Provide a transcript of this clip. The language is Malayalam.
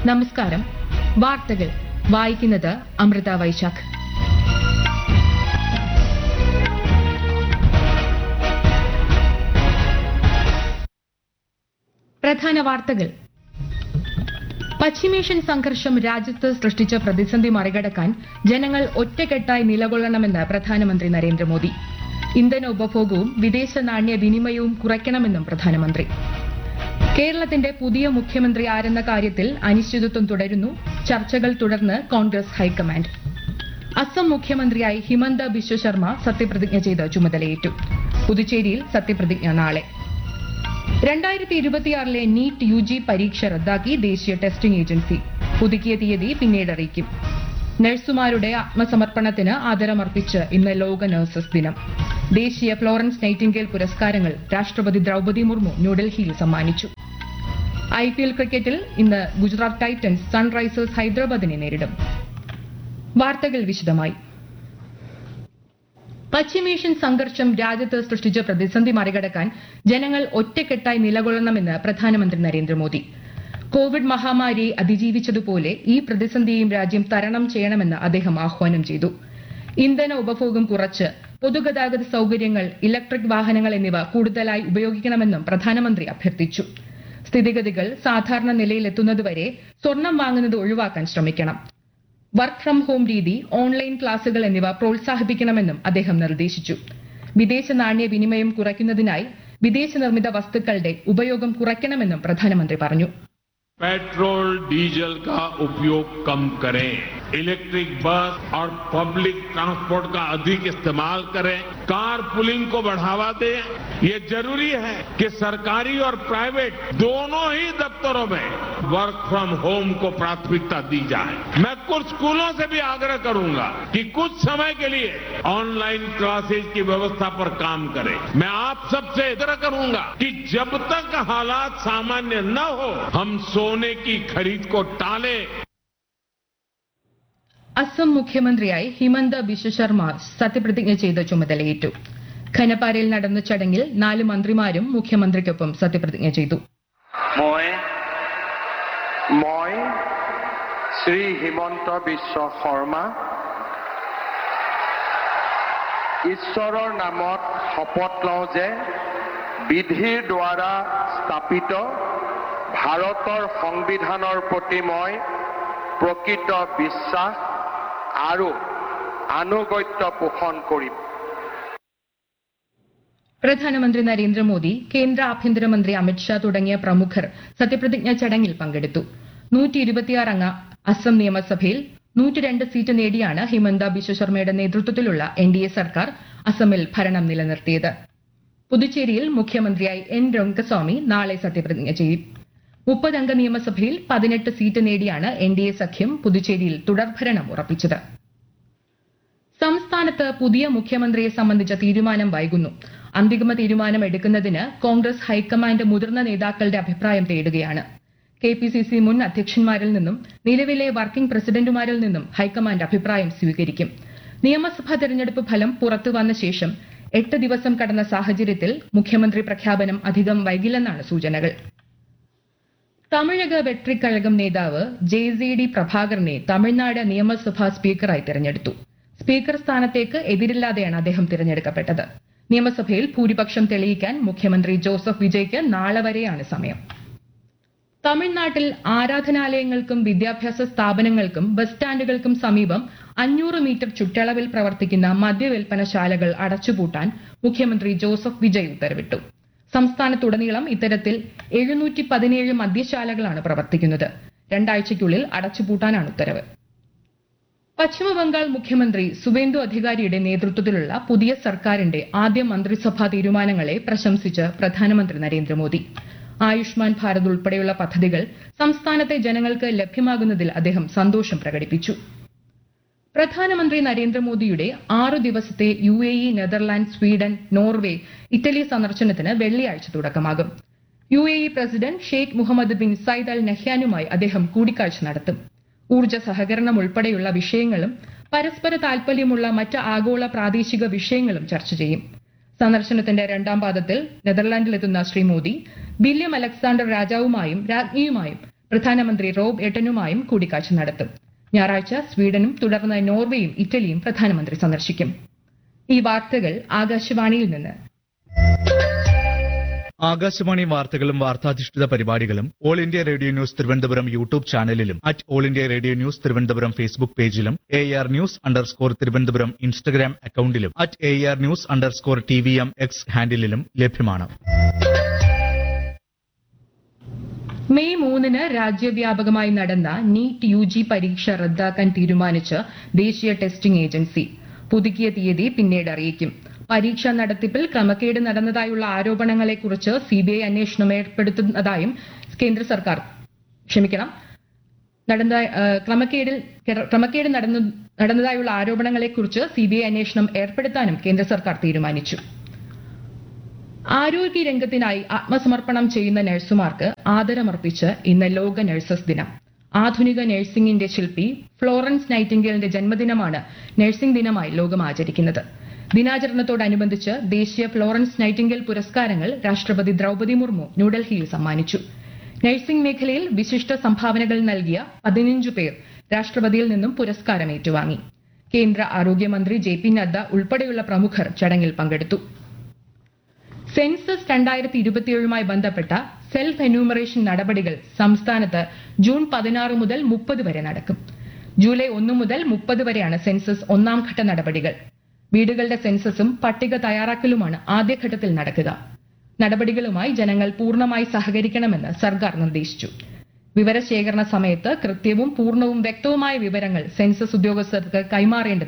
നമസ്കാരം വാർത്തകൾ വായിക്കുന്നത് അമൃത വൈശാഖ് പ്രധാന വാർത്തകൾ പശ്ചിമേഷ്യൻ സംഘർഷം രാജ്യത്ത് സൃഷ്ടിച്ച പ്രതിസന്ധി മറികടക്കാൻ ജനങ്ങൾ ഒറ്റക്കെട്ടായി നിലകൊള്ളണമെന്ന് പ്രധാനമന്ത്രി നരേന്ദ്രമോദി ഇന്ധന ഉപഭോഗവും വിദേശ നാണ്യ വിനിമയവും കുറയ്ക്കണമെന്നും പ്രധാനമന്ത്രി കേരളത്തിന്റെ പുതിയ മുഖ്യമന്ത്രി ആരെന്ന കാര്യത്തിൽ അനിശ്ചിതത്വം തുടരുന്നു ചർച്ചകൾ തുടർന്ന് കോൺഗ്രസ് ഹൈക്കമാൻഡ് അസം മുഖ്യമന്ത്രിയായി ഹിമന്ത ബിശ്വ ശർമ്മ സത്യപ്രതിജ്ഞ ചെയ്ത് ചുമതലയേറ്റു പുതുച്ചേരിയിൽ സത്യപ്രതിജ്ഞ നാളെ രണ്ടായിരത്തി ഇരുപത്തിയാറിലെ നീറ്റ് യു ജി പരീക്ഷ റദ്ദാക്കി ദേശീയ ടെസ്റ്റിംഗ് ഏജൻസി പുതുക്കിയ തീയതി പിന്നീട് അറിയിക്കും നഴ്സുമാരുടെ ആത്മസമർപ്പണത്തിന് ആദരമർപ്പിച്ച് ഇന്ന് ലോക നഴ്സസ് ദിനം ദേശീയ ഫ്ലോറൻസ് നൈറ്റിംഗേൽ പുരസ്കാരങ്ങൾ രാഷ്ട്രപതി ദ്രൌപതി മുർമു ന്യൂഡൽഹിയിൽ സമ്മാനിച്ചു ഐ പി എൽ ക്രിക്കറ്റിൽ ഇന്ന് ഗുജറാത്ത് ടൈറ്റൻസ് സൺറൈസേഴ്സ് ഹൈദരാബാദിനെ നേരിടും വാർത്തകൾ വിശദമായി പശ്ചിമേഷ്യൻ സംഘർഷം രാജ്യത്ത് സൃഷ്ടിച്ച പ്രതിസന്ധി മറികടക്കാൻ ജനങ്ങൾ ഒറ്റക്കെട്ടായി നിലകൊള്ളണമെന്ന് പ്രധാനമന്ത്രി നരേന്ദ്രമോദി കോവിഡ് മഹാമാരിയെ അതിജീവിച്ചതുപോലെ ഈ പ്രതിസന്ധിയെയും രാജ്യം തരണം ചെയ്യണമെന്ന് അദ്ദേഹം ആഹ്വാനം ചെയ്തു ഇന്ധന ഉപഭോഗം കുറച്ച് പൊതുഗതാഗത സൌകര്യങ്ങൾ ഇലക്ട്രിക് വാഹനങ്ങൾ എന്നിവ കൂടുതലായി ഉപയോഗിക്കണമെന്നും പ്രധാനമന്ത്രി അഭ്യർത്ഥിച്ചു സ്ഥിതിഗതികൾ സാധാരണ നിലയിലെത്തുന്നതുവരെ സ്വർണം വാങ്ങുന്നത് ഒഴിവാക്കാൻ ശ്രമിക്കണം വർക്ക് ഫ്രം ഹോം രീതി ഓൺലൈൻ ക്ലാസുകൾ എന്നിവ പ്രോത്സാഹിപ്പിക്കണമെന്നും അദ്ദേഹം നിർദ്ദേശിച്ചു വിദേശ നാണ്യ വിനിമയം കുറയ്ക്കുന്നതിനായി വിദേശ നിർമ്മിത വസ്തുക്കളുടെ ഉപയോഗം കുറയ്ക്കണമെന്നും പ്രധാനമന്ത്രി പറഞ്ഞു पेट्रोल डीजल का उपयोग कम करें इलेक्ट्रिक बस और पब्लिक ट्रांसपोर्ट का अधिक इस्तेमाल करें कार पुलिंग को बढ़ावा दें ये जरूरी है कि सरकारी और प्राइवेट दोनों ही दफ्तरों में वर्क फ्रॉम होम को प्राथमिकता दी जाए मैं कुछ स्कूलों से भी आग्रह करूंगा कि कुछ समय के लिए ऑनलाइन क्लासेज की व्यवस्था पर काम करें मैं आप सबसे आग्रह करूंगा कि जब तक हालात सामान्य न हो हम सोने की खरीद को टालें അസം മുഖ്യമന്ത്രിയായി ഹിമന്ത ബിശ്വ ശർമ്മ സത്യപ്രതിജ്ഞ ചെയ്ത് ചുമതലയേറ്റു ഖനപാരയിൽ നടന്ന ചടങ്ങിൽ നാല് മന്ത്രിമാരും മുഖ്യമന്ത്രിക്കൊപ്പം സത്യപ്രതിജ്ഞ ചെയ്തു মই মই শ্ৰী হিমন্ত বিশ্ব শৰ্মা ঈশ্বৰৰ নামত শপত লওঁ যে বিধিৰ দ্বাৰা স্থাপিত ভাৰতৰ সংবিধানৰ প্ৰতি মই প্ৰকৃত বিশ্বাস আৰু আনুগত্য পোষণ কৰিম പ്രധാനമന്ത്രി നരേന്ദ്രമോദി കേന്ദ്ര ആഭ്യന്തരമന്ത്രി അമിത്ഷാ തുടങ്ങിയ പ്രമുഖർ സത്യപ്രതിജ്ഞാ ചടങ്ങിൽ പങ്കെടുത്തു നൂറ്റി ഇരുപത്തിയാറ് അംഗ അസം നിയമസഭയിൽ നൂറ്റിരണ്ട് സീറ്റ് നേടിയാണ് ഹിമന്ത ബിശ്വ ശർമ്മയുടെ നേതൃത്വത്തിലുള്ള എൻ ഡി എ സർക്കാർ അസമിൽ ഭരണം നിലനിർത്തിയത് പുതുച്ചേരിയിൽ മുഖ്യമന്ത്രിയായി എൻ രംഗസ്വാമി നാളെ സത്യപ്രതിജ്ഞ ചെയ്യും മുപ്പതംഗ നിയമസഭയിൽ പതിനെട്ട് സീറ്റ് നേടിയാണ് എൻ ഡി എ സഖ്യം പുതുച്ചേരിയിൽ തുടർഭരണം ഉറപ്പിച്ചത് സംസ്ഥാനത്ത് പുതിയ മുഖ്യമന്ത്രിയെ സംബന്ധിച്ച തീരുമാനം വൈകുന്നു അന്തിമ തീരുമാനം എടുക്കുന്നതിന് കോൺഗ്രസ് ഹൈക്കമാൻഡ് മുതിർന്ന നേതാക്കളുടെ അഭിപ്രായം തേടുകയാണ് കെ പി സി സി മുൻ അധ്യക്ഷന്മാരിൽ നിന്നും നിലവിലെ വർക്കിംഗ് പ്രസിഡന്റുമാരിൽ നിന്നും ഹൈക്കമാൻഡ് അഭിപ്രായം സ്വീകരിക്കും നിയമസഭാ തെരഞ്ഞെടുപ്പ് ഫലം പുറത്തു വന്ന ശേഷം എട്ട് ദിവസം കടന്ന സാഹചര്യത്തിൽ മുഖ്യമന്ത്രി പ്രഖ്യാപനം അധികം വൈകില്ലെന്നാണ് സൂചനകൾ തമിഴക വെട്രിക്കഴകം നേതാവ് ജെ സി ഡി പ്രഭാകരനെ തമിഴ്നാട് നിയമസഭാ സ്പീക്കറായി തെരഞ്ഞെടുത്തു സ്പീക്കർ സ്ഥാനത്തേക്ക് എതിരില്ലാതെയാണ് അദ്ദേഹം തിരഞ്ഞെടുക്കപ്പെട്ടത് നിയമസഭയിൽ ഭൂരിപക്ഷം തെളിയിക്കാൻ മുഖ്യമന്ത്രി ജോസഫ് വിജയ്ക്ക് നാളെ വരെയാണ് സമയം തമിഴ്നാട്ടിൽ ആരാധനാലയങ്ങൾക്കും വിദ്യാഭ്യാസ സ്ഥാപനങ്ങൾക്കും ബസ് സ്റ്റാൻഡുകൾക്കും സമീപം അഞ്ഞൂറ് മീറ്റർ ചുറ്റളവിൽ പ്രവർത്തിക്കുന്ന മദ്യവിൽപ്പനശാലകൾ അടച്ചുപൂട്ടാൻ മുഖ്യമന്ത്രി ജോസഫ് വിജയ് ഉത്തരവിട്ടു സംസ്ഥാനത്തുടനീളം ഇത്തരത്തിൽ എഴുന്നൂറ്റി പതിനേഴ് മദ്യശാലകളാണ് പ്രവർത്തിക്കുന്നത് രണ്ടാഴ്ചയ്ക്കുള്ളിൽ അടച്ചുപൂട്ടാനാണ് ഉത്തരവ് പശ്ചിമബംഗാൾ മുഖ്യമന്ത്രി സുവേന്ദു അധികാരിയുടെ നേതൃത്വത്തിലുള്ള പുതിയ സർക്കാരിന്റെ ആദ്യ മന്ത്രിസഭാ തീരുമാനങ്ങളെ പ്രശംസിച്ച് പ്രധാനമന്ത്രി നരേന്ദ്രമോദി ആയുഷ്മാൻ ഭാരത് ഉൾപ്പെടെയുള്ള പദ്ധതികൾ സംസ്ഥാനത്തെ ജനങ്ങൾക്ക് ലഭ്യമാകുന്നതിൽ അദ്ദേഹം സന്തോഷം പ്രകടിപ്പിച്ചു പ്രധാനമന്ത്രി നരേന്ദ്രമോദിയുടെ ആറു ദിവസത്തെ U A E Netherland Sweden Norway Italy സന്ദർശനത്തിന് വെള്ളിയാഴ്ച തുടക്കമാകും U A E president Sheikh Mohamed bin Zayed Al നഹ്യാനുമായി അദ്ദേഹം കൂടിക്കാഴ്ച നടത്തും ഊർജ്ജ സഹകരണം ഉൾപ്പെടെയുള്ള വിഷയങ്ങളും പരസ്പര താൽപര്യമുള്ള മറ്റ് ആഗോള പ്രാദേശിക വിഷയങ്ങളും ചർച്ച ചെയ്യും സന്ദർശനത്തിന്റെ രണ്ടാം പാദത്തിൽ നെതർലാൻഡിലെത്തുന്ന ശ്രീ മോദി വില്യം അലക്സാണ്ടർ രാജാവുമായും രാജ്ഞിയുമായും പ്രധാനമന്ത്രി റോബ് എട്ടനുമായും കൂടിക്കാഴ്ച നടത്തും ഞായറാഴ്ച സ്വീഡനും തുടർന്ന് നോർവേയും ഇറ്റലിയും പ്രധാനമന്ത്രി സന്ദർശിക്കും ഈ വാർത്തകൾ ആകാശവാണിയിൽ നിന്ന് ആകാശവാണി വാർത്തകളും വാർത്താധിഷ്ഠിത പരിപാടികളും all India radio news Thiruvananthapuram YouTube ചാനലിലും at all India radio news Thiruvananthapuram Facebook പേജിലും A R news underscore Thiruvananthapuram Instagram അക്കൌണ്ടിലും at A R news underscore T V M X ഹാൻഡിലും ലഭ്യമാണ് മെയ് മൂന്നിന് രാജ്യവ്യാപകമായി നടന്ന നീറ്റ് യു ജി പരീക്ഷ റദ്ദാക്കാൻ തീരുമാനിച്ച് ദേശീയ ടെസ്റ്റിംഗ് ഏജൻസി പുതുക്കിയ തീയതി പിന്നീട് അറിയിക്കും പരീക്ഷാ നടത്തിപ്പിൽ ക്രമക്കേട് നടന്നതായുള്ള ആരോപണങ്ങളെക്കുറിച്ച് സിബിഐ അന്വേഷണം ഏർപ്പെടുത്തുന്നതായും കേന്ദ്ര സർക്കാർ ക്ഷമിക്കണം നടന്ന ഏഹ്, ക്രമക്കേടിൽ ക്രമക്കേട് നടന്നു നടന്നതായുള്ള ആരോപണങ്ങളെക്കുറിച്ച് സിബിഐ അന്വേഷണം ഏർപ്പെടുത്താനും കേന്ദ്ര സർക്കാർ തീരുമാനിച്ചു ആരോഗ്യ രംഗത്തിനായി ആത്മസമർപ്പണം ചെയ്യുന്ന നഴ്സുമാർക്ക് ആദരമർപ്പിച്ച് ഇന്ന് ലോക നഴ്സസ് ദിനം ആധുനിക നഴ്സിംഗിന്റെ ശില്പി ഫ്ലോറൻസ് നൈറ്റിംഗേലിന്റെ ജന്മദിനമാണ് നഴ്സിംഗ് ദിനമായി ലോകം ആചരിക്കുന്നത് ദിനാചരണത്തോടനുബന്ധിച്ച് ദേശീയ ഫ്ലോറൻസ് നൈറ്റിംഗേൽ പുരസ്കാരങ്ങൾ രാഷ്ട്രപതി ദ്രൗപദി മുർമു ന്യൂഡൽഹിയിൽ സമ്മാനിച്ചു നഴ്സിംഗ് മേഖലയിൽ വിശിഷ്ട സംഭാവനകൾ നൽകിയ പതിനഞ്ചു പേർ രാഷ്ട്രപതിയിൽ നിന്നും പുരസ്കാരം ഏറ്റുവാങ്ങി കേന്ദ്ര ആരോഗ്യമന്ത്രി ജെ പി നദ്ദ ഉൾപ്പെടെയുള്ള പ്രമുഖർ ചടങ്ങിൽ പങ്കെടുത്തു സെൻസസ് രണ്ടായിരത്തി ഇരുപത്തിയേഴുമായി ബന്ധപ്പെട്ട സെൽഫ് എന്യൂമറേഷൻ നടപടികൾ സംസ്ഥാനത്ത് ജൂൺ പതിനാറ് മുതൽ മുപ്പത് വരെ നടക്കും ജൂലൈ ഒന്ന് മുതൽ മുപ്പത് വരെയാണ് സെൻസസ് ഒന്നാം ഘട്ട നടപടികൾ വീടുകളുടെ സെൻസസും പട്ടിക തയ്യാറാക്കലുമാണ് ആദ്യഘട്ടത്തിൽ നടക്കുക നടപടികളുമായി ജനങ്ങൾ പൂർണ്ണമായി സഹകരിക്കണമെന്ന് സർക്കാർ നിർദ്ദേശിച്ചു വിവരശേഖരണ സമയത്ത് കൃത്യവും പൂർണ്ണവും വ്യക്തവുമായ വിവരങ്ങൾ സെൻസസ് ഉദ്യോഗസ്ഥർക്ക് കൈമാറേണ്ടത്